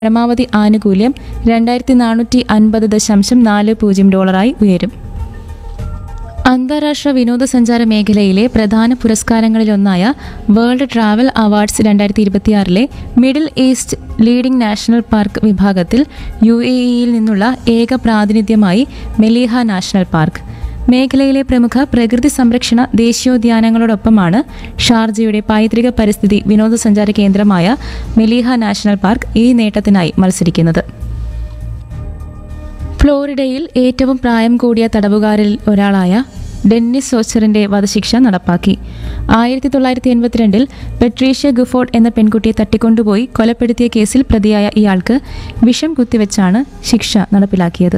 പരമാവധി ആനുകൂല്യം രണ്ടായിരത്തി നാനൂറ്റി അൻപത് ദശാംശം നാല് പൂജ്യം ഡോളറായി ഉയരും അന്താരാഷ്ട്ര വിനോദസഞ്ചാര മേഖലയിലെ പ്രധാന പുരസ്കാരങ്ങളിലൊന്നായ വേൾഡ് ട്രാവൽ അവാർഡ്സ് രണ്ടായിരത്തി ഇരുപത്തിയാറിലെ middle east leading national park വിഭാഗത്തിൽ യു എ ഇയിൽ നിന്നുള്ള ഏക പ്രാതിനിധ്യമായി മെലീഹ നാഷണൽ പാർക്ക് മേഖലയിലെ പ്രമുഖ പ്രകൃതി സംരക്ഷണ ദേശീയോദ്യാനങ്ങളോടൊപ്പമാണ് ഷാർജയുടെ പൈതൃക പരിസ്ഥിതി വിനോദസഞ്ചാര കേന്ദ്രമായ മെലീഹ നാഷണൽ പാർക്ക് ഈ നേട്ടത്തിനായി മത്സരിക്കുന്നത് ഫ്ലോറിഡയിൽ ഏറ്റവും പ്രായം കൂടിയ തടവുകാരിൽ ഒരാളായ ഡെന്നിസ് സോച്ചറിന്റെ വധശിക്ഷ നടപ്പാക്കി ആയിരത്തി തൊള്ളായിരത്തി എൺപത്തിരണ്ടിൽ പെട്രീഷ്യ ഗുഫോർഡ് എന്ന പെൺകുട്ടിയെ തട്ടിക്കൊണ്ടുപോയി കൊലപ്പെടുത്തിയ കേസിൽ പ്രതിയായ ഇയാൾക്ക് വിഷം കുത്തിവെച്ചാണ് ശിക്ഷ നടപ്പിലാക്കിയത്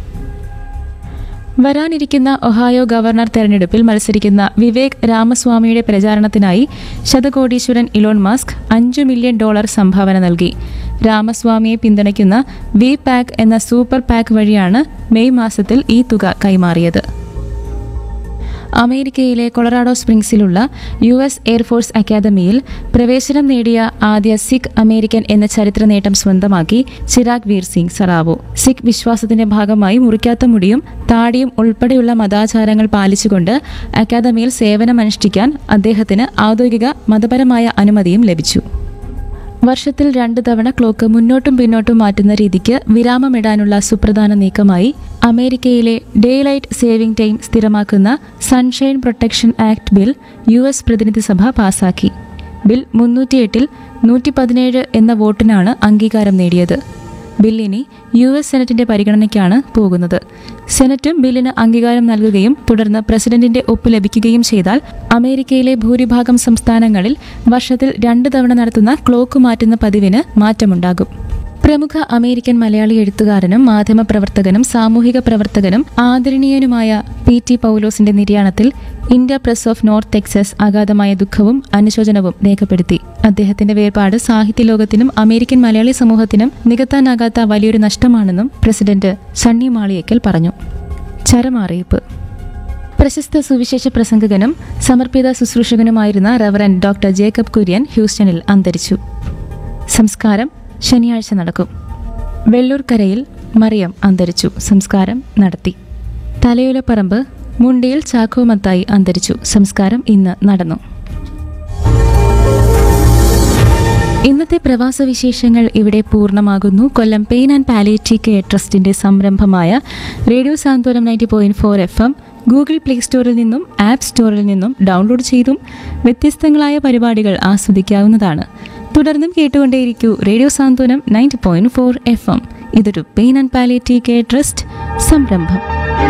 വരാനിരിക്കുന്ന ഒഹായോ ഗവർണർ തെരഞ്ഞെടുപ്പിൽ മത്സരിക്കുന്ന വിവേക് രാമസ്വാമിയുടെ പ്രചാരണത്തിനായി ശതകോടീശ്വരൻ ഇലോൺ മസ്ക് അഞ്ചു മില്യൺ ഡോളർ സംഭാവന നൽകി രാമസ്വാമിയെ പിന്തുണയ്ക്കുന്ന വി പാക്ക് എന്ന സൂപ്പർ പാക്ക് വഴിയാണ് മെയ് മാസത്തിൽ ഈ തുക കൈമാറിയത് അമേരിക്കയിലെ കൊളറാഡോ സ്പ്രിങ്സിലുള്ള യു എസ് എയർഫോഴ്സ് അക്കാദമിയിൽ പ്രവേശനം നേടിയ ആദ്യ സിഖ് അമേരിക്കൻ എന്ന ചരിത്ര നേട്ടം സ്വന്തമാക്കി ചിരാഗ് വീർ സിംഗ് സറാവോ സിഖ് വിശ്വാസത്തിന്റെ ഭാഗമായി മുറിക്കാത്ത മുടിയും താടിയും ഉൾപ്പെടെയുള്ള മതാചാരങ്ങൾ പാലിച്ചുകൊണ്ട് അക്കാദമിയിൽ സേവനമനുഷ്ഠിക്കാൻ അദ്ദേഹത്തിന് ഔദ്യോഗിക മതപരമായ അനുമതിയും ലഭിച്ചു വർഷത്തിൽ രണ്ട് തവണ ക്ലോക്ക് മുന്നോട്ടും പിന്നോട്ടും മാറ്റുന്ന രീതിക്ക് വിരാമമിടാനുള്ള സുപ്രധാന നീക്കമായി അമേരിക്കയിലെ ഡേ ലൈറ്റ് സേവിംഗ് ടൈം സ്ഥിരമാക്കുന്ന sunshine protection act bill U S പ്രതിനിധി സഭ പാസാക്കി ബിൽ മുന്നൂറ്റിയെട്ടിൽ നൂറ്റി പതിനേഴ് എന്ന വോട്ടിനാണ് അംഗീകാരം നേടിയത് ബില്ലിനി യു എസ് സെനറ്റിന്റെ പരിഗണനയ്ക്കാണ് പോകുന്നത് സെനറ്റും ബില്ലിന് അംഗീകാരം നൽകുകയും തുടർന്ന് പ്രസിഡന്റിന്റെ ഒപ്പ് ലഭിക്കുകയും ചെയ്താൽ അമേരിക്കയിലെ ഭൂരിഭാഗം സംസ്ഥാനങ്ങളിൽ വർഷത്തിൽ രണ്ട് തവണ നടത്തുന്ന ക്ലോക്ക് മാറ്റുന്ന പതിവിന് മാറ്റമുണ്ടാകും പ്രമുഖ അമേരിക്കൻ മലയാളി എഴുത്തുകാരനും മാധ്യമപ്രവർത്തകനും സാമൂഹിക പ്രവർത്തകനും ആദരണീയനുമായ പി ടി പൗലോസിന്റെ നിര്യാണത്തിൽ India press of north Texas അഗാധമായ ദുഃഖവും അനുശോചനവും രേഖപ്പെടുത്തി അദ്ദേഹത്തിന്റെ വേർപാട് സാഹിത്യ ലോകത്തിനും അമേരിക്കൻ മലയാളി സമൂഹത്തിനും നികത്താനാകാത്ത വലിയൊരു നഷ്ടമാണെന്നും പ്രസിഡന്റ് സണ്ണി മാളിയേക്കൽ പറഞ്ഞു ചരമറിയിപ്പ് പ്രശസ്ത സുവിശേഷ പ്രസംഗകനും സമർപ്പിത ശുശ്രൂഷകനുമായിരുന്ന റവറൻ ഡോക്ടർ ജേക്കബ് കുര്യൻ ഹ്യൂസ്റ്റണിൽ അന്തരിച്ചു സംസ്കാരം ശനിയാഴ്ച നടക്കും വെള്ളൂർക്കരയിൽ മറിയം അന്തരിച്ചു സംസ്കാരം നടത്തി തലയോലപ്പറമ്പ് മുണ്ടിയിൽ ചാക്കോ മത്തായി അന്തരിച്ചു സംസ്കാരം ഇന്ന് നടന്നു ഇന്നത്തെ പ്രവാസ വിശേഷങ്ങൾ ഇവിടെ പൂർണ്ണമാകുന്നു Kollam pain and palliative care ട്രസ്റ്റിന്റെ സംരംഭമായ radio Santhwanam ninety point four F M Google play സ്റ്റോറിൽ നിന്നും ആപ്പ് സ്റ്റോറിൽ നിന്നും ഡൗൺലോഡ് ചെയ്തും വ്യത്യസ്തങ്ങളായ പരിപാടികൾ ആസ്വദിക്കാവുന്നതാണ് തുടർന്നും കേട്ടുകൊണ്ടേയിരിക്കൂ radio Santhwanam ninety point four F M ഇതൊരു pain and palliative care trust സംരംഭം